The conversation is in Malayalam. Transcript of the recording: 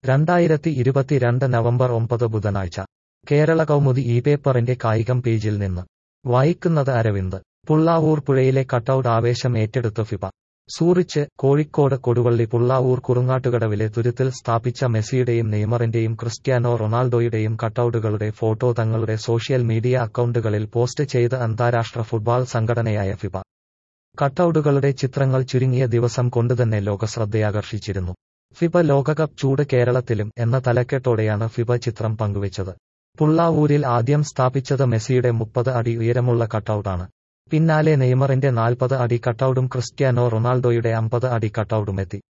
രണ്ടായിരത്തി ഇരുപത്തിരണ്ട് നവംബർ ഒമ്പത് ബുധനാഴ്ച കേരള കൗമുദി ഈ പേപ്പറിന്റെ കായികം പേജിൽ നിന്ന് വായിക്കുന്നത് അരവിന്ദ് പുള്ളാവൂർ പുഴയിലെ കട്ടൌട്ട് ആവേശം ഏറ്റെടുത്ത് ഫിഫ സൂറിച്ച് കോഴിക്കോട് കൊടുവള്ളി പുള്ളാവൂർ കുറുങ്ങാട്ടുകടവിലെ തുരുത്തിൽ സ്ഥാപിച്ച മെസ്സിയുടെയും നെയ്മറിന്റെയും ക്രിസ്ത്യാനോ റൊണാൾഡോയുടെയും കട്ടൌട്ടുകളുടെ ഫോട്ടോ തങ്ങളുടെ സോഷ്യൽ മീഡിയ അക്കൗണ്ടുകളിൽ പോസ്റ്റ് ചെയ്ത് അന്താരാഷ്ട്ര ഫുട്ബോൾ സംഘടനയായ ഫിഫ കട്ടൌട്ടുകളുടെ ചിത്രങ്ങൾ ചുരുങ്ങിയ ദിവസം കൊണ്ടുതന്നെ ലോകശ്രദ്ധയാകർഷിച്ചിരുന്നു ഫിഫ ലോകകപ്പ് ചൂട് കേരളത്തിലും എന്ന തലക്കെട്ടോടെയാണ് ഫിഫ ചിത്രം പങ്കുവച്ചത് പുള്ളാവൂരിൽ ആദ്യം സ്ഥാപിച്ചത് മെസ്സിയുടെ മുപ്പത് അടി ഉയരമുള്ള കട്ടൌട്ടാണ് പിന്നാലെ നെയ്മറിന്റെ നാൽപ്പത് അടി കട്ടൌട്ടും ക്രിസ്ത്യാനോ റൊണാൾഡോയുടെ അമ്പത് അടി കട്ടൌട്ടുമെത്തി